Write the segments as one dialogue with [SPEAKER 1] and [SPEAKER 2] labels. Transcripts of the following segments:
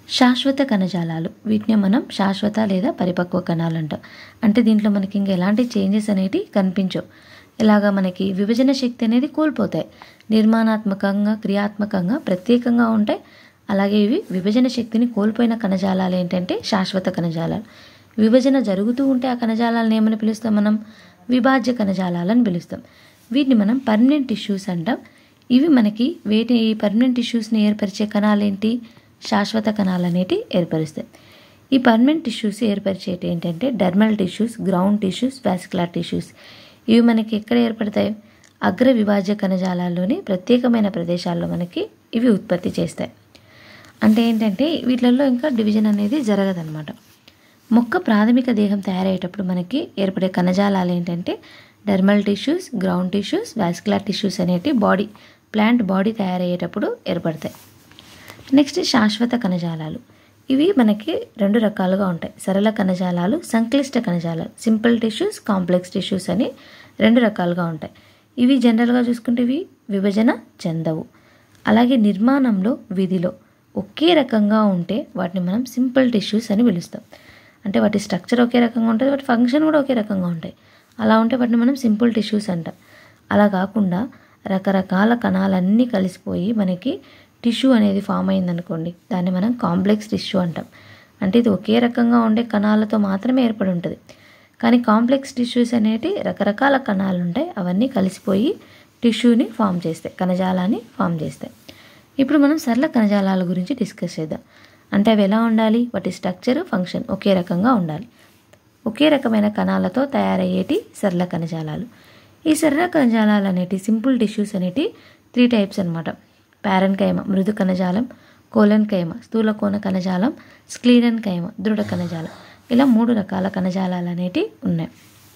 [SPEAKER 1] శాశ్వత కణజాలాలు వీటిని మనం శాశ్వత లేదా పరిపక్వ కణాలు అంటాం అంటే దీంట్లో మనకి ఇంకా ఎలాంటి చేంజెస్ అనేవి కనిపించవు ఇలాగా మనకి విభజన శక్తి అనేది కోల్పోతాయి నిర్మాణాత్మకంగా క్రియాత్మకంగా ప్రత్యేకంగా ఉంటాయి అలాగే ఇవి విభజన శక్తిని కోల్పోయిన కణజాలాలు ఏంటంటే శాశ్వత కణజాలాలు విభజన జరుగుతూ ఉంటే ఆ కణజాలాలను ఏమని పిలుస్తాం మనం విభాజ్య కణజాలాలని పిలుస్తాం వీటిని మనం పర్మనెంట్ టిష్యూస్ అంటాం ఇవి మనకి వేటి ఈ పర్మనెంట్ టిష్యూస్ని ఏర్పరిచే కణాలు ఏంటి శాశ్వత కణాలు అనేటివి ఏర్పరుస్తాయి ఈ పర్మనెంట్ టిష్యూస్ ఏర్పరిచేటి ఏంటంటే dermal tissues ground tissues vascular tissues ఇవి మనకి ఎక్కడ ఏర్పడతాయి అగ్ర విభాజ్య కణజాలాల్లోని ప్రత్యేకమైన ప్రదేశాల్లో మనకి ఇవి ఉత్పత్తి చేస్తాయి అంటే ఏంటంటే వీటిల్లో ఇంకా డివిజన్ అనేది జరగదన్నమాట మొక్క ప్రాథమిక దేహం తయారయ్యేటప్పుడు మనకి ఏర్పడే కణజాలాలు ఏంటంటే dermal tissues ground tissues vascular tissues అనేటి బాడీ ప్లాంట్ బాడీ తయారయ్యేటప్పుడు ఏర్పడతాయి నెక్స్ట్ శాశ్వత కణజాలాలు ఇవి మనకి రెండు రకాలుగా ఉంటాయి సరళ కణజాలాలు సంక్లిష్ట కణజాలాలు సింపుల్ టిష్యూస్ కాంప్లెక్స్ టిష్యూస్ అని రెండు రకాలుగా ఉంటాయి ఇవి జనరల్గా చూసుకుంటే ఇవి విభజన చెందవు అలాగే నిర్మాణంలో విధిలో ఒకే రకంగా ఉంటే వాటిని మనం సింపుల్ టిష్యూస్ అని పిలుస్తాం అంటే వాటి స్ట్రక్చర్ ఒకే రకంగా ఉంటుంది వాటి ఫంక్షన్ కూడా ఒకే రకంగా ఉంటాయి అలా ఉంటే వాటిని మనం సింపుల్ టిష్యూస్ అంటాం అలా కాకుండా రకరకాల కణాలన్నీ కలిసిపోయి మనకి టిష్యూ అనేది ఫామ్ అయిందనుకోండి దాన్ని మనం కాంప్లెక్స్ టిష్యూ అంటాం అంటే ఇది ఒకే రకంగా ఉండే కణాలతో మాత్రమే ఏర్పడి ఉంటుంది కానీ కాంప్లెక్స్ టిష్యూస్ అనేటి రకరకాల కణాలు ఉంటాయి అవన్నీ కలిసిపోయి టిష్యూని ఫామ్ చేస్తాయి కణజాలాన్ని ఫామ్ చేస్తాయి ఇప్పుడు మనం సరళ కణజాలాల గురించి డిస్కస్ చేద్దాం అంటే అవి ఎలా ఉండాలి వాటి స్ట్రక్చర్ ఫంక్షన్ ఒకే రకంగా ఉండాలి ఒకే రకమైన కణాలతో తయారయ్యేటి సరళ కణజాలాలు ఈ సరళ కణజాలాలు అనేటి సింపుల్ టిష్యూస్ అనేటి త్రీ టైప్స్ అనమాట ప్యారన్ కైమ మృదు కణజాలం కోలన్ కైమ స్థూల కోణ కణజాలం స్క్లీరన్ కైమ దృఢ కణజాలం ఇలా మూడు రకాల కణజాలాలు అనేటివి ఉన్నాయి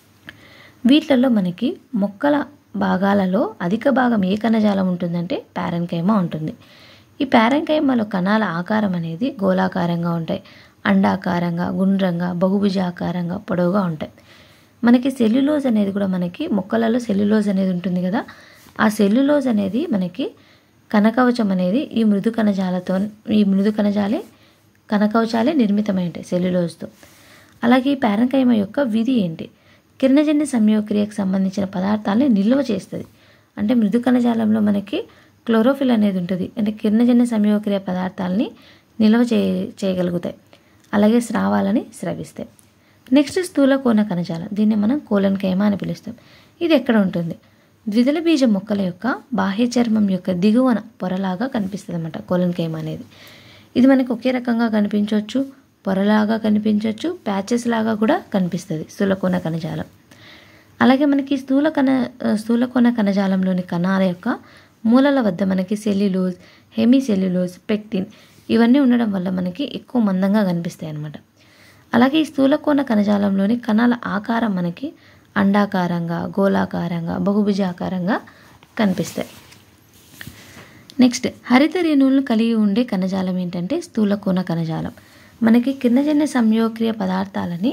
[SPEAKER 1] వీటిలలో మనకి మొక్కల భాగాలలో అధిక భాగం ఏ కణజాలం ఉంటుందంటే ప్యారెన్కైమ ఉంటుంది ఈ ప్యారెన్కైమలో కణాల ఆకారం అనేది గోళాకారంగా ఉంటాయి అండాకారంగా గుండ్రంగా బహుభుజాకారంగా పొడవుగా ఉంటాయి మనకి సెల్యులోజ్ అనేది కూడా మనకి మొక్కలలో సెల్యులోజ్ అనేది ఉంటుంది కదా ఆ సెల్యులోజ్ అనేది మనకి కనకవచం అనేది ఈ మృదు కణజాలతో ఈ మృదు కణజాలే కనకవచాలే నిర్మితమై ఉంటాయి సెల్యులోజ్తో అలాగే ఈ ప్యారంకైమ యొక్క విధి ఏంటి కిరణజన్య సంయోక్రియకు సంబంధించిన పదార్థాలని నిల్వ చేస్తుంది అంటే మృదు కణజాలంలో మనకి క్లోరోఫిల్ అనేది ఉంటుంది అంటే కిరణజన్య సంయోక్రియ పదార్థాలని నిల్వ చే చేయగలుగుతాయి అలాగే స్రావాలని స్రవిస్తాయి నెక్స్ట్ స్థూల కోన కణజాలం దీన్ని మనం కోలన్ కైమ అని పిలుస్తాం ఇది ఎక్కడ ఉంటుంది ద్విదళ బీజ మొక్కల యొక్క బాహ్య చర్మం యొక్క దిగువన పొరలాగా కనిపిస్తుంది అన్నమాట కోలన్ కైమ అనేది ఇది మనకి ఒకే రకంగా కనిపించవచ్చు పొరలాగా కనిపించవచ్చు ప్యాచెస్ లాగా కూడా కనిపిస్తుంది స్థూలకోణ కణజాలం అలాగే మనకి స్థూల కణ స్థూలకోణ కణజాలంలోని కణాల యొక్క మూలల వద్ద మనకి సెల్యులోజ్ హెమీ సెల్యులోజ్ పెక్టిన్ ఇవన్నీ ఉండడం వల్ల మనకి ఎక్కువ మందంగా కనిపిస్తాయి అన్నమాట అలాగే ఈ స్థూలకోణ కణజాలంలోని కణాల ఆకారం మనకి అండాకారంగా గోళాకారంగా బహుభుజాకారంగా కనిపిస్తాయి నెక్స్ట్ హరిత రేణువులను కలిగి ఉండే కణజాలం ఏంటంటే స్థూలకోణ కణజాలం మనకి కిరణజన్య సంయోక్రియ పదార్థాలని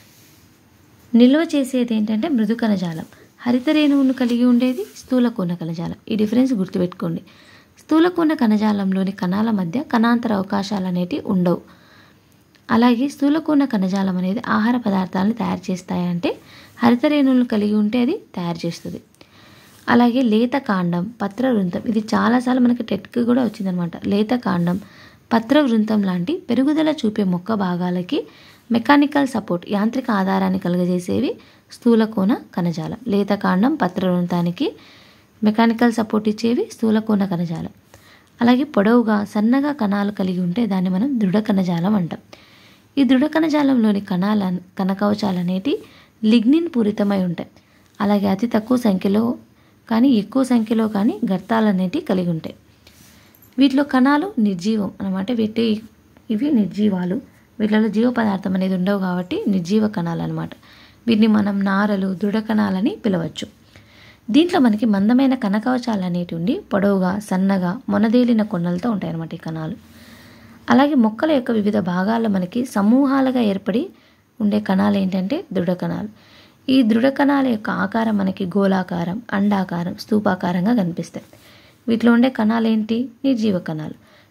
[SPEAKER 1] నిల్వ చేసేది ఏంటంటే మృదు కణజాలం హరిత రేణువును కలిగి ఉండేది స్థూలకోణ కణజాలం ఈ డిఫరెన్స్ గుర్తుపెట్టుకోండి స్థూలకోణ కణజాలంలోని కణాల మధ్య కణాంతర అవకాశాలు అనేటివి ఉండవు అలాగే స్థూలకోణ కణజాలం అనేది ఆహార పదార్థాలను తయారు చేస్తాయంటే హరిత రేణువులను కలిగి ఉంటే అది తయారు చేస్తుంది అలాగే లేత కాండం పత్ర వృంతం ఇది చాలాసార్లు మనకి టెట్కి కూడా వచ్చిందనమాట లేత కాండం పత్ర వృంతం లాంటి పెరుగుదల చూపే మొక్క భాగాలకి మెకానికల్ సపోర్ట్ యాంత్రిక ఆధారాన్ని కలుగజేసేవి స్థూలకోణ కణజాలం లేత కాండం పత్ర వృంతానికి మెకానికల్ సపోర్ట్ ఇచ్చేవి స్థూలకోణ కణజాలం అలాగే పొడవుగా సన్నగా కణాలు కలిగి ఉంటే దాన్ని మనం దృఢ కణజాలం అంటాం ఈ దృఢ కణజాలంలోని కణాల కణకవచాలు అనేటి లిగ్నిన్ పూరితమై ఉంటాయి అలాగే అతి తక్కువ సంఖ్యలో కానీ ఎక్కువ సంఖ్యలో కానీ గర్తాలు అనేటివి కలిగి ఉంటాయి వీటిలో కణాలు నిర్జీవం అనమాట వీటి ఇవి నిర్జీవాలు వీటిలో జీవ పదార్థం అనేది ఉండవు కాబట్టి నిర్జీవ కణాలు అనమాట వీటిని మనం నారలు దృఢ కణాలని పిలవచ్చు దీంట్లో మనకి మందమైన కణకవచాలు అనేటివి ఉండి పొడవుగా సన్నగా మొనదేలిన కొన్నలతో ఉంటాయి అన్నమాట ఈ కణాలు అలాగే మొక్కల యొక్క వివిధ భాగాల్లో మనకి సమూహాలుగా ఏర్పడి ఉండే కణాలు ఏంటంటే దృఢ కణాలు ఈ దృఢ కణాల యొక్క ఆకారం మనకి గోళాకారం అండాకారం స్తూపాకారంగా కనిపిస్తాయి వీటిలో ఉండే కణాలు ఏంటి నిర్జీవ కణాలు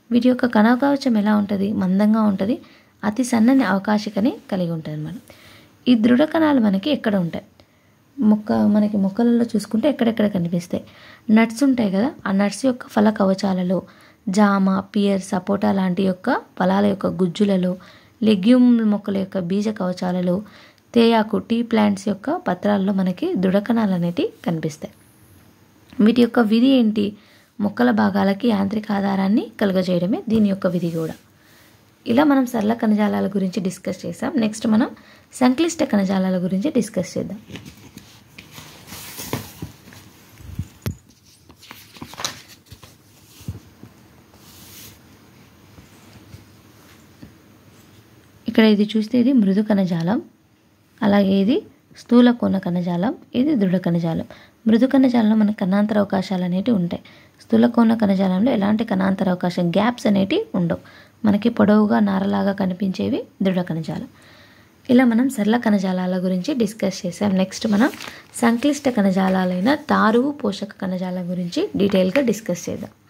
[SPEAKER 1] వీటి యొక్క కణకవచం ఎలా ఉంటుంది మందంగా ఉంటుంది అతి సన్నని అవకాశికని కలిగి ఉంటుంది అన్నమాట ఈ దృఢ కణాలు మనకి ఎక్కడ ఉంటాయి మొక్క మనకి మొక్కలలో చూసుకుంటే ఎక్కడెక్కడ కనిపిస్తాయి నట్స్ ఉంటాయి కదా ఆ నట్స్ యొక్క ఫల కవచాలలో జామ పియర్ సపోటా లాంటి యొక్క ఫలాల యొక్క గుజ్జులలో లెగ్యూమ్ మొక్కల యొక్క బీజ కవచాలలో తేయాకు టీ ప్లాంట్స్ యొక్క పత్రాల్లో మనకి దృఢకణాలు అనేటివి కనిపిస్తాయి వీటి యొక్క విధి ఏంటి మొక్కల భాగాలకి యాంత్రిక ఆధారాన్ని కలుగజేయడమే దీని యొక్క విధి కూడా ఇలా మనం సరళ కణజాలాల గురించి డిస్కస్ చేసాం నెక్స్ట్ మనం సంక్లిష్ట కణజాలాల గురించి డిస్కస్ చేద్దాం ఇక్కడ ఇది చూస్తే ఇది మృదు కణజాలం అలాగే ఇది స్థూల కోణ కణజాలం ఇది దృఢ కణజాలం మృదు కణజాలంలో మనకు కణాంతర అవకాశాలు అనేటివి ఉంటాయి స్థూల కోణ కణజాలంలో ఎలాంటి కణాంతర అవకాశం గ్యాప్స్ అనేటివి ఉండవు మనకి పొడవుగా నారలాగా కనిపించేవి దృఢ కణజాలం ఇలా మనం సరళ కణజాలాల గురించి డిస్కస్ చేసాం నెక్స్ట్ మనం సంక్లిష్ట కణజాలాలైన తారువు పోషక కణజాలం గురించి డీటెయిల్గా డిస్కస్ చేద్దాం